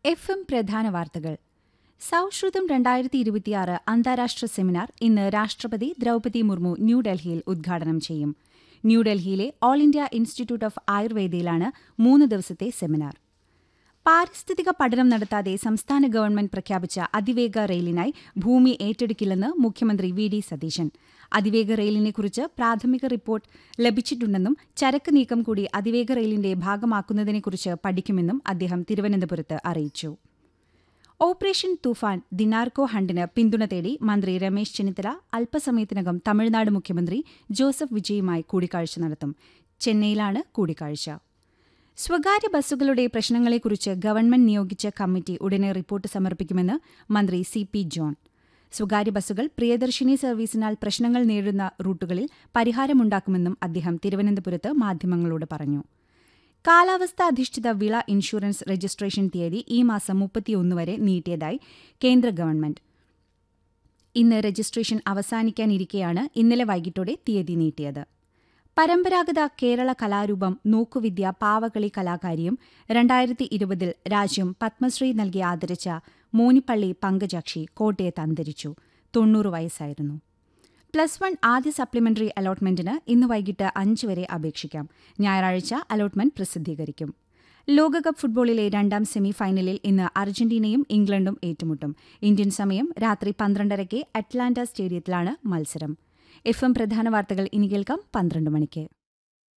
F M പ്രധാന വാർത്തകൾ സൌഹൃദം രണ്ടായിരത്തി ഇരുപത്തിയാറ് അന്താരാഷ്ട്ര സെമിനാർ ഇന്ന് രാഷ്ട്രപതി ദ്രൌപതി മുർമു ന്യൂഡൽഹിയിൽ ഉദ്ഘാടനം ചെയ്യും ന്യൂഡൽഹിയിലെ ഓൾ ഇന്ത്യ ഇൻസ്റ്റിറ്റ്യൂട്ട് ഓഫ് ആയുർവേദയിലാണ് മൂന്ന് ദിവസത്തെ സെമിനാർ പാരിസ്ഥിതിക പഠനം നടത്താതെ സംസ്ഥാന ഗവൺമെന്റ് പ്രഖ്യാപിച്ച അതിവേഗ റെയിലിനായി ഭൂമി ഏറ്റെടുക്കില്ലെന്ന് മുഖ്യമന്ത്രി വി ഡി സതീശൻ അതിവേഗ റെയിലിനെക്കുറിച്ച് പ്രാഥമിക റിപ്പോർട്ട് ലഭിച്ചിട്ടുണ്ടെന്നും ചരക്ക് നീക്കം കൂടി അതിവേഗ റെയിലിന്റെ ഭാഗമാക്കുന്നതിനെക്കുറിച്ച് പഠിക്കുമെന്നും അദ്ദേഹം തിരുവനന്തപുരത്ത് അറിയിച്ചു ഓപ്പറേഷൻ തുഫാൻ ദിനാർക്കോ ഹണ്ടിന് പിന്തുണ തേടി മന്ത്രി രമേശ് ചെന്നിത്തല അല്പസമയത്തിനകം തമിഴ്നാട് മുഖ്യമന്ത്രി ജോസഫ് വിജയുമായി കൂടിക്കാഴ്ച നടത്തും ചെന്നൈയിലാണ് കൂടിക്കാഴ്ച സ്വകാര്യ ബസ്സുകളുടെ പ്രശ്നങ്ങളെക്കുറിച്ച് ഗവൺമെന്റ് നിയോഗിച്ച കമ്മിറ്റി ഉടനെ റിപ്പോർട്ട് സമർപ്പിക്കുമെന്ന് മന്ത്രി സി പി ജോൺ സ്വകാര്യ ബസ്സുകൾ പ്രിയദർശിനി സർവീസിനാൽ പ്രശ്നങ്ങൾ നേരിടുന്ന റൂട്ടുകളിൽ പരിഹാരമുണ്ടാക്കുമെന്നും അദ്ദേഹം തിരുവനന്തപുരത്ത് മാധ്യമങ്ങളോട് പറഞ്ഞു കാലാവസ്ഥ അധിഷ്ഠിത വിള ഇൻഷുറൻസ് രജിസ്ട്രേഷൻ തീയതി ഈ മാസം മുപ്പത്തിയൊന്ന് വരെ നീട്ടിയതായി കേന്ദ്ര ഗവൺമെന്റ് ഇന്ന് രജിസ്ട്രേഷൻ അവസാനിക്കാനിരിക്കെയാണ് ഇന്നലെ വൈകിട്ടോടെ തീയതി നീട്ടിയത് പരമ്പരാഗത കേരള കലാരൂപം നോക്കുവിദ്യ പാവകളി കലാകാരിയും രണ്ടായിരത്തി ഇരുപതിൽ രാജ്യം പത്മശ്രീ നൽകി ആദരിച്ച മോനിപ്പള്ളി പങ്കജാക്ഷി കോട്ടയത്ത് അന്തരിച്ചു തൊണ്ണൂറ് വയസ്സായിരുന്നു പ്ലസ് വൺ ആദ്യ സപ്ലിമെന്ററി അലോട്ട്മെന്റിന് ഇന്ന് വൈകിട്ട് അഞ്ച് വരെ അപേക്ഷിക്കാം ഞായറാഴ്ച അലോട്ട്മെന്റ് പ്രസിദ്ധീകരിക്കും ലോകകപ്പ് ഫുട്ബോളിലെ രണ്ടാം സെമി ഫൈനലിൽ ഇന്ന് അർജന്റീനയും ഇംഗ്ലണ്ടും ഏറ്റുമുട്ടും ഇന്ത്യൻ സമയം രാത്രി പന്ത്രണ്ടരയ്ക്ക് അറ്റ്ലാന്റ സ്റ്റേഡിയത്തിലാണ് മത്സരം എഫ് എം പ്രധാന വാർത്തകൾ ഇനി കേൾക്കാം പന്ത്രണ്ട് മണിക്ക്